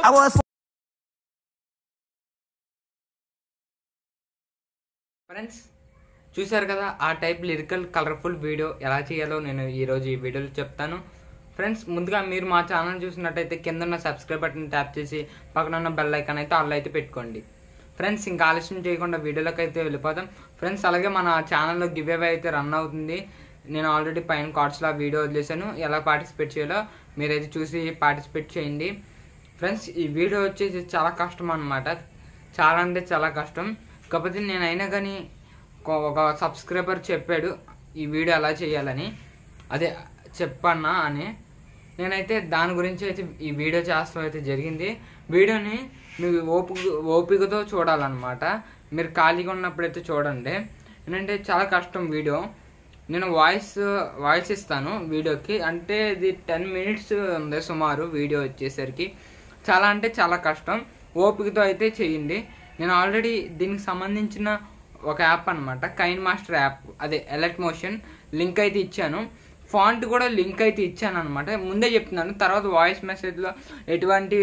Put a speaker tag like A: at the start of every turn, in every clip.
A: I was
B: friends చూశారు కదా ఆ టైప్ లిరికల్ కలర్ఫుల్ వీడియో ఎలా చేయాలో నేను ఈరోజు ఈ వీడియోలో చెప్తాను ఫ్రెండ్స్ ముందుగా మీరు మా ఛానల్ చూసినట్టయితే కింద ఉన్న సబ్స్క్రైబ్ బటన్ ట్యాప్ చేసి పక్కన ఉన్న బెల్ ఐకాన్ అయితే ఆల్ అయితే పెట్టుకోండి ఫ్రెండ్స్ ఇంకా ఆలస్యం చేయకుండా వీడియోలోకి అయితే వెళ్ళిపోతాం ఫ్రెండ్స్ అలాగే మన ఛానల్లో గివ్ అవే అయితే రన్ అవుతుంది నేను ఆల్రెడీ పైన కార్డ్స్లో ఆ వీడియో వదిలేశాను ఎలా పార్టిసిపేట్ చేయాలో మీరైతే చూసి పార్టిసిపేట్ చేయండి ఫ్రెండ్స్ ఈ వీడియో వచ్చేసి చాలా కష్టం అనమాట చాలా అంటే చాలా కష్టం కాకపోతే నేను అయినా కానీ ఒక- ఒక సబ్స్క్రైబర్ చెప్పాడు ఈ వీడియో ఎలా చేయాలని అదే చెప్పన్నా అని నేనైతే దాని గురించి అయితే ఈ వీడియో చేస్తాం అయితే జరిగింది వీడియోని మీరు ఓపిక ఓపికతో చూడాలన్నమాట మీరు ఖాళీగా ఉన్నప్పుడైతే చూడండి ఏంటంటే చాలా కష్టం వీడియో నేను వాయిస్ వాయిస్ ఇస్తాను వీడియోకి అంటే ఇది టెన్ మినిట్స్ ఉంది సుమారు వీడియో వచ్చేసరికి చాలా అంటే చాలా కష్టం ఓపికతో అయితే చేయండి నేను ఆల్రెడీ దీనికి సంబంధించిన ఒక యాప్ అనమాట కైన్ మాస్టర్ యాప్ అదే ఎలర్ట్ మోషన్ లింక్ అయితే ఇచ్చాను ఫాంట్ కూడా లింక్ అయితే ఇచ్చాను అనమాట ముందే చెప్తున్నాను తర్వాత వాయిస్ మెసేజ్లో ఎటువంటి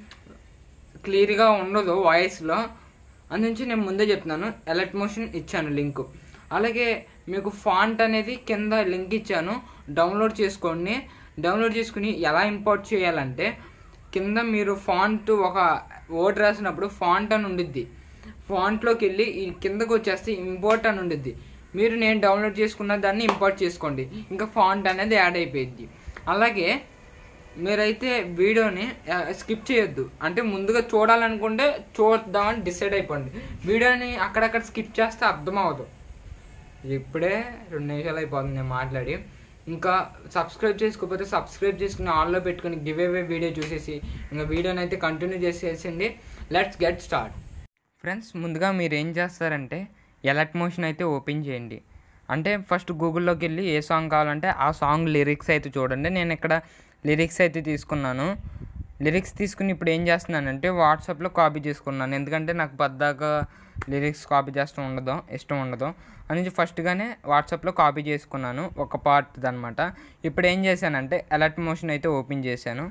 B: క్లియర్గా ఉండదు వాయిస్లో అందునుంచి నేను ముందే చెప్తున్నాను ఎలర్ట్ మోషన్ ఇచ్చాను లింక్ అలాగే మీకు ఫాంట్ అనేది కింద లింక్ ఇచ్చాను డౌన్లోడ్ చేసుకోండి డౌన్లోడ్ చేసుకుని ఎలా ఇంపోర్ట్ చేయాలంటే కింద మీరు ఫాంట్ ఒక ఓట్ రాసినప్పుడు ఫాంట్ అని ఉండిద్ది ఫాంట్లోకి వెళ్ళి ఈ కిందకు వచ్చేస్తే ఇంపోర్ట్ అని ఉండిద్ది మీరు నేను డౌన్లోడ్ చేసుకున్న దాన్ని ఇంపోర్ట్ చేసుకోండి ఇంకా ఫాంట్ అనేది యాడ్ అయిపోయింది అలాగే మీరైతే వీడియోని స్కిప్ చేయొద్దు అంటే ముందుగా చూడాలనుకుంటే చూద్దామని డిసైడ్ అయిపోండి వీడియోని అక్కడక్కడ స్కిప్ చేస్తే అర్థం అవ్వదు ఇప్పుడే రెండు నిమిషాలు అయిపోతుంది నేను మాట్లాడి ఇంకా సబ్స్క్రైబ్ చేసుకోకపోతే సబ్స్క్రైబ్ చేసుకుని ఆన్లో పెట్టుకుని గివ్ అవే వీడియో చూసేసి ఇంకా వీడియోని అయితే కంటిన్యూ చేసేసింది లెట్స్ గెట్ స్టార్ట్ ఫ్రెండ్స్ ముందుగా మీరు ఏం చేస్తారంటే ఎలర్ట్ మోషన్ అయితే ఓపెన్ చేయండి అంటే ఫస్ట్ గూగుల్లోకి వెళ్ళి ఏ సాంగ్ కావాలంటే ఆ సాంగ్ లిరిక్స్ అయితే చూడండి నేను ఇక్కడ లిరిక్స్ అయితే తీసుకున్నాను లిరిక్స్ తీసుకుని ఇప్పుడు ఏం చేస్తున్నానంటే వాట్సాప్లో కాపీ చేసుకున్నాను ఎందుకంటే నాకు పద్దాకా లిరిక్స్ కాపీ చేస్తూ ఉండదు ఇష్టం ఉండదు అని ఫస్ట్గానే వాట్సాప్లో కాపీ చేసుకున్నాను ఒక పార్ట్ అనమాట ఇప్పుడు ఏం చేశానంటే అలర్ట్ మోషన్ అయితే ఓపెన్ చేశాను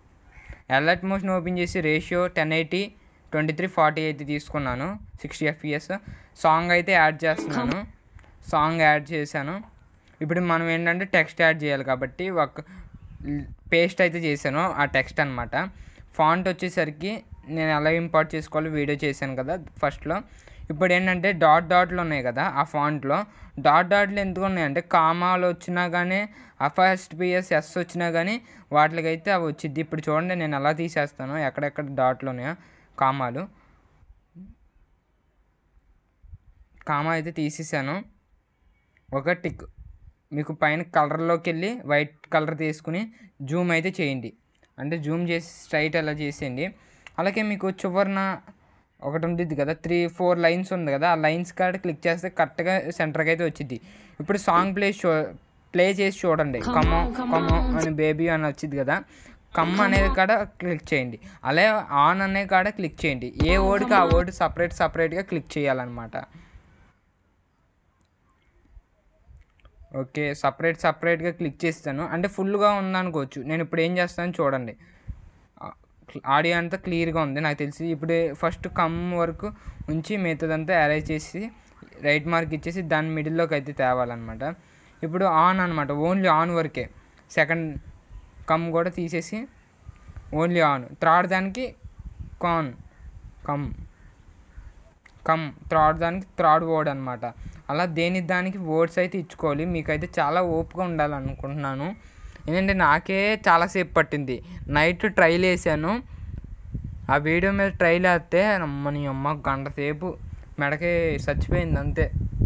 B: అలర్ట్ మోషన్ ఓపెన్ చేసి ratio ten eighty twenty three forty అయితే తీసుకున్నాను సిక్స్టీ ఎఫ్పిఎస్ సాంగ్ అయితే యాడ్ చేస్తున్నాను సాంగ్ యాడ్ చేశాను ఇప్పుడు మనం ఏంటంటే టెక్స్ట్ యాడ్ చేయాలి కాబట్టి ఒక పేస్ట్ అయితే చేశాను ఆ టెక్స్ట్ అనమాట ఫాంట్ వచ్చేసరికి నేను ఎలా ఇంపోర్ట్ చేసుకోవాలో వీడియో చేశాను కదా ఫస్ట్లో ఇప్పుడు ఏంటంటే డాట్ డాట్లు ఉన్నాయి కదా ఆ ఫాంట్లో డాట్ డాట్లు ఎందుకు ఉన్నాయంటే కామాలు వచ్చినా కానీ ఫస్ట్ పిఎస్ ఎస్ వచ్చినా కానీ వాటికైతే అవి వచ్చింది ఇప్పుడు చూడండి నేను ఎలా తీసేస్తాను ఎక్కడెక్కడ డాట్లు ఉన్నాయో కామాలు కామా అయితే తీసేసాను ఒక టిక్ మీకు పైన కలర్లోకి వెళ్ళి వైట్ కలర్ తీసుకుని జూమ్ అయితే చేయండి అంటే జూమ్ చేసి స్ట్రైట్ అలా చేసేయండి అలాగే మీకు చివరిన ఒకటి ఉంటుంది కదా త్రీ ఫోర్ లైన్స్ ఉంది కదా ఆ లైన్స్ కాడ క్లిక్ చేస్తే కరెక్ట్గా సెంటర్కి అయితే వచ్చింది ఇప్పుడు సాంగ్ ప్లే షో ప్లే చేసి చూడండి కమ్మో కమ్మో అని బేబీ అని వచ్చింది కదా కమ్ అనేది కాడ క్లిక్ చేయండి అలాగే ఆన్ అనే కాడ క్లిక్ చేయండి ఏ వర్డ్కి ఆ వర్డ్ సపరేట్ సపరేట్గా క్లిక్ చేయాలన్నమాట ఓకే సపరేట్ సపరేట్గా క్లిక్ చేస్తాను అంటే ఫుల్గా ఉందనుకోవచ్చు నేను ఇప్పుడు ఏం చేస్తాను చూడండి ఆడియో అంతా క్లియర్గా ఉంది నాకు తెలిసి ఇప్పుడు ఫస్ట్ కమ్ వరకు ఉంచి మిగతాదంతా అరేంజ్ చేసి రైట్ మార్క్ ఇచ్చేసి దాని మిడిల్లోకి అయితే తేవాలన్నమాట ఇప్పుడు ఆన్ అనమాట ఓన్లీ ఆన్ వరకే సెకండ్ కమ్ కూడా తీసేసి ఓన్లీ ఆన్ థర్డ్ దానికి కాన్ కమ్ కమ్ థర్డ్ దానికి థర్డ్ వర్డ్ అనమాట అలా దేని దానికి వర్డ్స్ అయితే ఇచ్చుకోవాలి మీకైతే చాలా ఓపిక ఉండాలనుకుంటున్నాను ఎందుకంటే నాకే చాలాసేపు పట్టింది నైట్ ట్రైల్ వేసాను ఆ వీడియో మీద ట్రైల్ వేస్తే అమ్మని అమ్మ గంట సేపు మెడకి చచ్చిపోయింది అంతే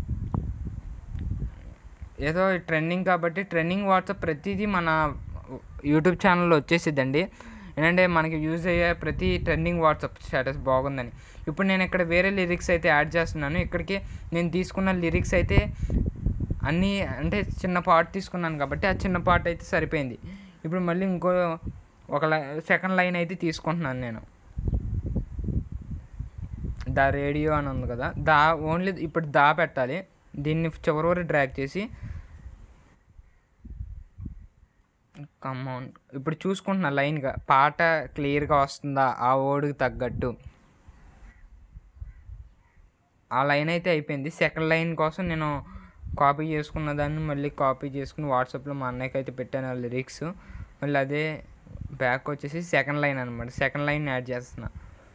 B: ఏదో ట్రెండింగ్ కాబట్టి ట్రెండింగ్ వాట్సాప్ ప్రతిదీ మన యూట్యూబ్ ఛానల్లో వచ్చేసిద్దండి ఏంటంటే మనకి యూజ్ అయ్యే ప్రతి ట్రెండింగ్ వాట్సాప్ స్టేటస్ బాగుందని ఇప్పుడు నేను ఇక్కడ వేరే లిరిక్స్ అయితే యాడ్ చేస్తున్నాను ఇక్కడికి నేను తీసుకున్న లిరిక్స్ అయితే అన్నీ అంటే చిన్న పార్ట్ తీసుకున్నాను కాబట్టి ఆ చిన్న పార్ట్ అయితే సరిపోయింది ఇప్పుడు మళ్ళీ ఇంకో ఒక సెకండ్ లైన్ అయితే తీసుకుంటున్నాను నేను దా రేడియో అని ఉంది కదా దా ఓన్లీ ఇప్పుడు దా పెట్టాలి దీన్ని చివరి వరకు డ్రాగ్ చేసి కమౌన్ ఇప్పుడు చూసుకుంటున్నా లైన్గా పాట క్లియర్గా వస్తుందా ఆ ఓడికి తగ్గట్టు ఆ లైన్ అయితే అయిపోయింది సెకండ్ లైన్ కోసం నేను కాపీ చేసుకున్న దాన్ని మళ్ళీ కాపీ చేసుకుని వాట్సాప్లో మా అన్నయ్యకి అయితే పెట్టాను ఆ లిరిక్స్ మళ్ళీ అదే బ్యాక్ వచ్చేసి సెకండ్ లైన్ అనమాట సెకండ్ లైన్ యాడ్ చేస్తున్నా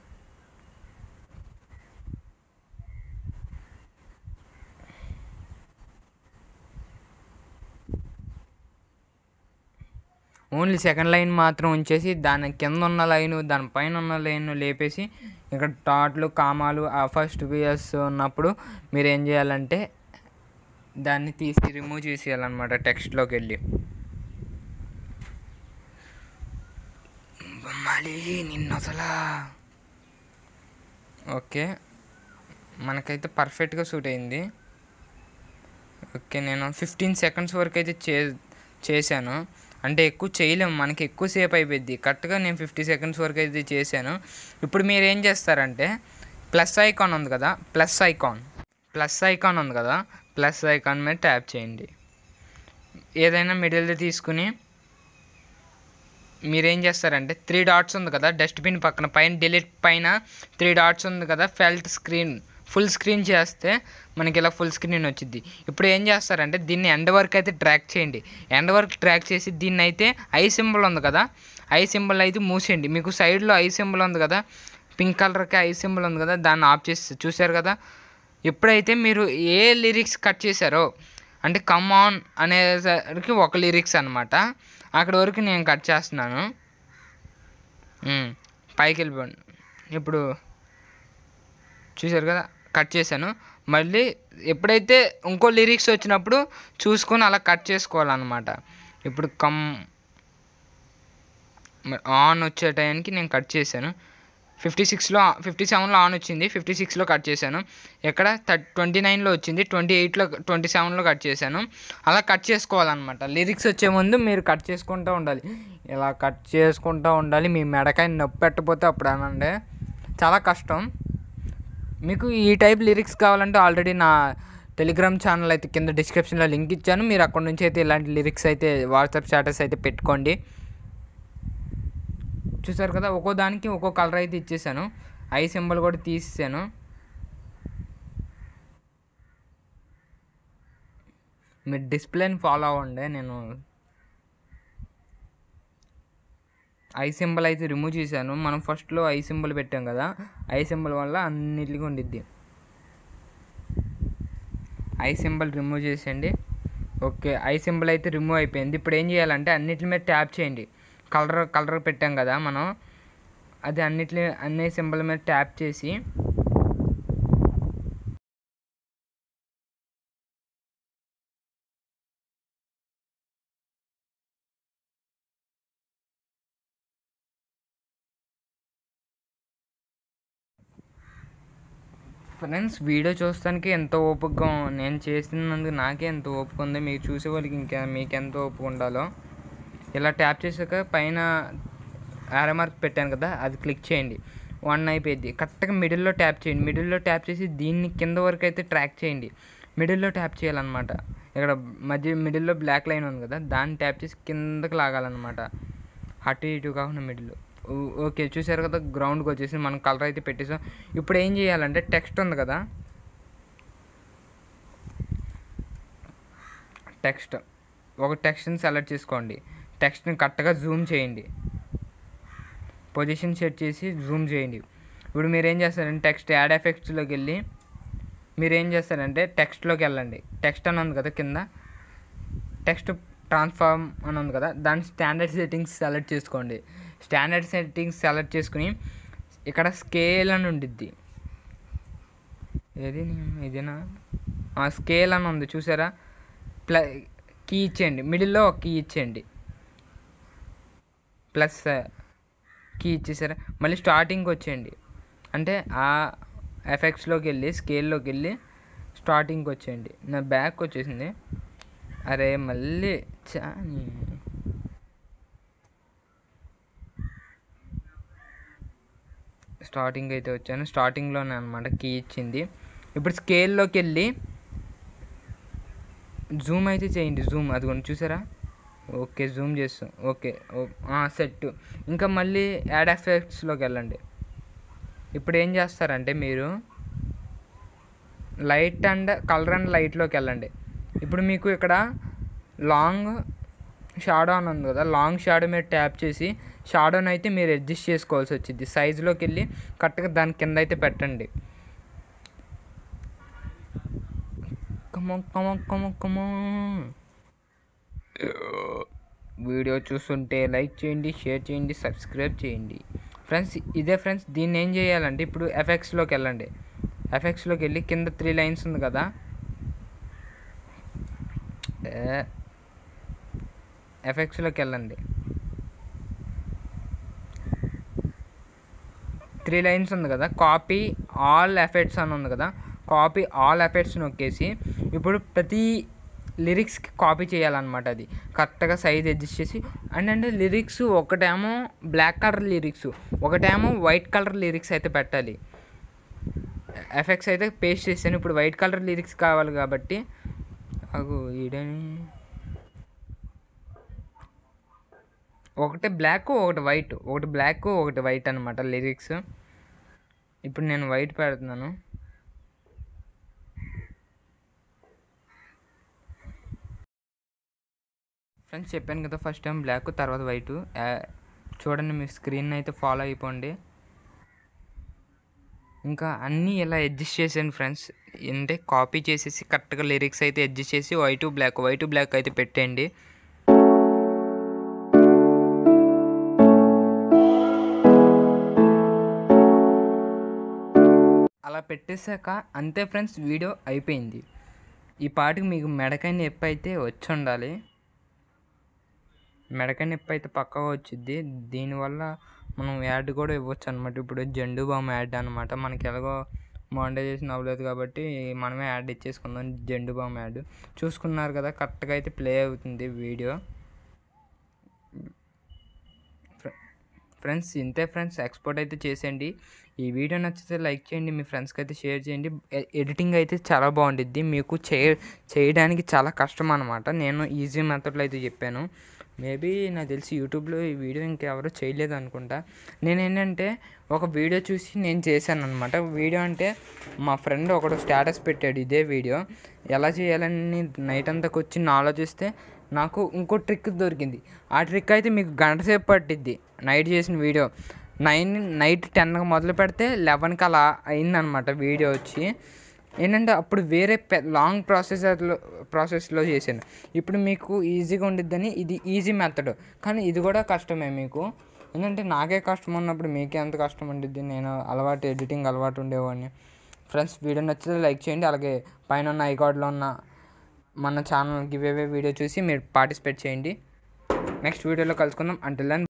B: ఓన్లీ సెకండ్ లైన్ మాత్రం ఉంచేసి దాని కింద ఉన్న లైన్ దాని పైన ఉన్న లైన్ లేపేసి ఇక్కడ టాట్లు కామాలు ఆ ఫస్ట్ బియర్స్ ఉన్నప్పుడు మీరు ఏం చేయాలంటే దాన్ని తీసి రిమూవ్ చేసేయాలన్నమాట టెక్స్ట్లోకి వెళ్ళి మళ్ళీ నిన్న అసలా ఓకే మనకైతే పర్ఫెక్ట్గా సూట్ అయింది ఓకే నేను ఫిఫ్టీన్ సెకండ్స్ వరకు అయితే చే చేశాను అంటే ఎక్కువ చేయలేము మనకి ఎక్కువసేపు అయిపోయింది కరెక్ట్గా నేను ఫిఫ్టీ సెకండ్స్ వరకు అయితే చేశాను ఇప్పుడు మీరు ఏం చేస్తారంటే ప్లస్ ఐకాన్ ఉంది కదా ప్లస్ ఐకాన్ ప్లస్ ఐకాన్ ఉంది కదా ప్లస్ ఐకాన్ మీద ట్యాప్ చేయండి ఏదైనా మిడిల్ది తీసుకుని మీరేం చేస్తారంటే త్రీ డాట్స్ ఉంది కదా డస్ట్బిన్ పక్కన పైన డిలీట్ పైన త్రీ డాట్స్ ఉంది కదా ఫెల్ట్ స్క్రీన్ ఫుల్ స్క్రీన్ చేస్తే మనకి ఇలా ఫుల్ స్క్రీన్ వచ్చింది ఇప్పుడు ఏం చేస్తారంటే దీన్ని ఎండ్ వర్క్ అయితే ట్రాక్ చేయండి ఎండ్ వర్క్ ట్రాక్ చేసి దీన్ని అయితే ఐ సింబల్ ఉంది కదా ఐ సింబల్ అయితే మూసేయండి మీకు సైడ్లో ఐ సింబల్ ఉంది కదా పింక్ కలర్కి ఐ సింబల్ ఉంది కదా దాన్ని ఆఫ్ చేసి చూసారు కదా ఎప్పుడైతే మీరు ఏ లిరిక్స్ కట్ చేశారో అంటే కమ్ ఆన్ అనేసరికి ఒక లిరిక్స్ అనమాట అక్కడ వరకు నేను కట్ చేస్తున్నాను ఉమ్, పైకి వెళ్ళిపోండి ఇప్పుడు చూశారు కదా కట్ చేశాను మళ్ళీ ఎప్పుడైతే ఇంకో లిరిక్స్ వచ్చినప్పుడు చూసుకొని అలా కట్ చేసుకోవాలన్నమాట ఇప్పుడు కమ్ మరి ఆన్ వచ్చే టైంకి నేను కట్ చేశాను ఫిఫ్టీ సిక్స్లో ఫిఫ్టీ సెవెన్లో ఆన్ వచ్చింది ఫిఫ్టీ సిక్స్లో కట్ చేశాను ఎక్కడ థర్టీ ట్వంటీ నైన్లో వచ్చింది ట్వంటీ ఎయిట్లో ట్వంటీ సెవెన్లో కట్ చేశాను అలా కట్ చేసుకోవాలన్నమాట లిరిక్స్ వచ్చే ముందు మీరు కట్ చేసుకుంటూ ఉండాలి ఇలా కట్ చేసుకుంటూ ఉండాలి మీ మెడకాయ నొప్పి పెట్టకపోతే అప్పుడు అనండి చాలా కష్టం మీకు ఈ టైప్ లిరిక్స్ కావాలంటే ఆల్రెడీ నా టెలిగ్రామ్ ఛానల్ అయితే కింద డిస్క్రిప్షన్లో లింక్ ఇచ్చాను మీరు అక్కడ నుంచి అయితే ఇలాంటి లిరిక్స్ అయితే వాట్సాప్ స్టేటస్ అయితే పెట్టుకోండి చూసారు కదా ఒక్కో దానికి ఒక్కో కలర్ అయితే ఇచ్చేసాను ఐ సింబల్ కూడా తీసేసాను మీరు డిస్ప్లేని ఫాలో అవ్వండి నేను ఐ సింబల్ అయితే రిమూవ్ చేశాను మనం ఫస్ట్లో ఐ సింబల్ పెట్టాం కదా ఐ సింబల్ వల్ల అన్నిటికీ ఉండిద్ది ఐ సింబల్ రిమూవ్ చేసేయండి ఓకే ఐ సింబల్ అయితే రిమూవ్ అయిపోయింది ఇప్పుడు ఏం చేయాలంటే అన్నిటి మీద ట్యాప్ చేయండి కలర్ కలర్ పెట్టాం కదా మనం అది అన్నిటి అన్ని సింబల్ మీద ట్యాప్ చేసి ఫ్రెండ్స్ వీడియో చూస్తానికి ఎంతో ఓపికగా ఉం- నేను చేసినందుకు నాకే ఎంత ఓపిక ఉంది మీరు చూసే వాళ్ళకి ఇంకా మీకు ఎంత ఓపిక ఉండాలో ఇలా ట్యాప్ చేశాక పైన ఆరో మార్క్ పెట్టాను కదా అది క్లిక్ చేయండి వన్ అయిపోయింది కరెక్ట్గా మిడిల్లో ట్యాప్ చేయండి మిడిల్లో ట్యాప్ చేసి దీన్ని కింద వరకు అయితే ట్రాక్ చేయండి మిడిల్లో ట్యాప్ చేయాలన్నమాట ఇక్కడ మధ్య మిడిల్లో బ్లాక్ లైన్ ఉంది కదా దాన్ని ట్యాప్ చేసి కిందకి లాగాలన్నమాట అటు ఇటు కాకుండా మిడిల్ ఓకే చూసారు కదా గ్రౌండ్కి వచ్చేసి మనం కలర్ అయితే పెట్టేసాం ఇప్పుడు ఏం చేయాలంటే టెక్స్ట్ ఉంది కదా టెక్స్ట్ ఒక టెక్స్ట్ని సెలెక్ట్ చేసుకోండి టెక్స్ట్ని కరెక్ట్గా జూమ్ చేయండి పొజిషన్ సెట్ చేసి జూమ్ చేయండి ఇప్పుడు మీరు ఏం చేస్తారంటే టెక్స్ట్ యాడ్ ఎఫెక్ట్స్లోకి వెళ్ళి మీరు ఏం చేస్తారంటే టెక్స్ట్లోకి వెళ్ళండి టెక్స్ట్ అని ఉంది కదా కింద టెక్స్ట్ ట్రాన్స్ఫార్మ్ అని ఉంది కదా దాని స్టాండర్డ్ సెట్టింగ్స్ సెలెక్ట్ చేసుకోండి స్టాండర్డ్ సెట్టింగ్స్ సెలెక్ట్ చేసుకుని ఇక్కడ స్కేల్ అని ఉండిద్ది ఏది నీ- ఇదేనా ఆ స్కేల్ అని ఉంది చూసారా ప్ల కీ ఇచ్చేయండి మిడిల్లో ఒక కీ ఇచ్చేయండి ప్లస్ కీ ఇచ్చేసారా మళ్ళీ స్టార్టింగ్కి వచ్చేయండి అంటే ఆ ఎఫెక్ట్స్లోకి వెళ్ళి స్కేల్లోకి వెళ్ళి స్టార్టింగ్కి వచ్చేయండి నా బ్యాక్ వచ్చేసింది అరే మళ్ళీ చా నీ- స్టార్టింగ్ అయితే వచ్చాను స్టార్టింగ్లోనే అనమాట కీ ఇచ్చింది ఇప్పుడు స్కేల్లోకి వెళ్ళి జూమ్ అయితే చేయండి జూమ్ అదిగోండి చూసారా ఓకే జూమ్ చేస్తాం ఓకే సెట్ ఇంకా మళ్ళీ యాడ్ ఎఫెక్ట్స్లోకి వెళ్ళండి ఇప్పుడు ఏం చేస్తారంటే మీరు లైట్ అండ్ కలర్ అండ్ లైట్లోకి వెళ్ళండి ఇప్పుడు మీకు ఇక్కడ లాంగ్ షాడో అని ఉంది కదా లాంగ్ షాడో మీరు ట్యాప్ చేసి షాడోని అయితే మీరు అడ్జస్ట్ చేసుకోవాల్సి వచ్చింది సైజులోకి వెళ్ళి కరెక్ట్గా దాని కింద అయితే పెట్టండి కమో కమో కమో కమో వీడియో చూస్తుంటే లైక్ చేయండి షేర్ చేయండి సబ్స్క్రైబ్ చేయండి ఫ్రెండ్స్ ఇదే ఫ్రెండ్స్ దీన్ని ఏం చేయాలంటే ఇప్పుడు ఎఫెక్ట్స్లోకి వెళ్ళండి ఎఫెక్ట్స్లోకి వెళ్ళి కింద త్రీ లైన్స్ ఉంది కదా ఎఫెక్ట్స్లోకి వెళ్ళండి త్రీ లైన్స్ ఉంది కదా కాపీ ఆల్ ఎఫెక్ట్స్ అని ఉంది కదా కాపీ ఆల్ ఎఫెక్ట్స్ నొక్కేసి ఇప్పుడు ప్రతి లిరిక్స్కి కాపీ చేయాలన్నమాట అది కరెక్ట్గా సైజ్ అడ్జస్ట్ చేసి అండ్ అంటే లిరిక్స్ ఒకటేమో బ్లాక్ కలర్ లిరిక్స్ ఒకటేమో వైట్ కలర్ లిరిక్స్ అయితే పెట్టాలి ఎఫెక్ట్స్ అయితే పేస్ట్ చేశాను ఇప్పుడు వైట్ కలర్ లిరిక్స్ కావాలి కాబట్టి అగు ఈడని ఒకటి బ్లాక్ ఒకటి వైట్ ఒకటి బ్లాక్ ఒకటి వైట్ అనమాట లిరిక్స్ ఇప్పుడు నేను వైట్ పెడుతున్నాను ఫ్రెండ్స్ చెప్పాను కదా ఫస్ట్ టైం బ్లాక్ తర్వాత వైట్ చూడండి మీ స్క్రీన్ అయితే ఫాలో అయిపోండి ఇంకా అన్నీ ఇలా అడ్జస్ట్ చేశాను ఫ్రెండ్స్ అంటే కాపీ చేసేసి కరెక్ట్గా లిరిక్స్ అయితే అడ్జస్ట్ చేసి వైట్ బ్లాక్ వైట్ బ్లాక్ అయితే పెట్టండి అలా పెట్టేశాక అంతే ఫ్రెండ్స్ వీడియో అయిపోయింది ఈ పాటికి మీకు మెడకాయ నొప్పి అయితే వచ్చి ఉండాలి మెడకాయ నొప్పి అయితే పక్కగా వచ్చింది దీనివల్ల మనం యాడ్ కూడా ఇవ్వచ్చు అనమాట ఇప్పుడు జెండు బామ్ యాడ్ అనమాట మనకి ఎలాగో మానిటైజేషన్ అవ్వలేదు కాబట్టి మనమే యాడ్ ఇచ్చేసుకుందాం జెండు బామ్ యాడ్ చూసుకున్నారు కదా కరెక్ట్గా అయితే ప్లే అవుతుంది వీడియో ఫ్రెండ్స్ ఇంతే ఫ్రెండ్స్ ఎక్స్పోర్ట్ అయితే చేసేయండి ఈ వీడియో నచ్చితే లైక్ చేయండి మీ ఫ్రెండ్స్కి అయితే షేర్ చేయండి ఎ- ఎడిటింగ్ అయితే చాలా బాగుండిద్ది మీకు చేయ చేయడానికి చాలా కష్టం అనమాట నేను ఈజీ మెథడ్లో అయితే చెప్పాను మేబీ నాకు తెలిసి యూట్యూబ్లో ఈ వీడియో ఇంకెవరు చేయలేదు అనుకుంటా నేను ఏంటంటే ఒక వీడియో చూసి నేను చేశాను అనమాట వీడియో అంటే మా ఫ్రెండ్ ఒకడు స్టేటస్ పెట్టాడు ఇదే వీడియో ఎలా చేయాలని నైట్ అంతా కూర్చుని ఆలోచిస్తే నాకు ఇంకో ట్రిక్ దొరికింది ఆ ట్రిక్ అయితే మీకు గంట సేపు పట్టిద్ది నైట్ చేసిన వీడియో నైన్ నైట్ టెన్కి మొదలు పెడితే లెవెన్కి అలా అయిందనమాట వీడియో వచ్చి ఏంటంటే అప్పుడు వేరే పె లాంగ్ ప్రాసెసర్లో ప్రాసెస్లో చేశాను ఇప్పుడు మీకు ఈజీగా ఉండిద్దని ఇది ఈజీ మెథడ్ కానీ ఇది కూడా కష్టమే మీకు ఏంటంటే నాకే కష్టం ఉన్నప్పుడు మీకే ఎంత కష్టం ఉండిద్ది నేను అలవాటు ఎడిటింగ్ అలవాటు ఉండేవాడిని ఫ్రెండ్స్ వీడియో నచ్చితే లైక్ చేయండి అలాగే పైన ఉన్న ఐకార్డ్లో ఉన్న మన ఛానల్ గివ్ అవే వీడియో చూసి మీరు పార్టిసిపేట్ చేయండి నెక్స్ట్ వీడియోలో కలుసుకుందాం అంటిల్ దెన్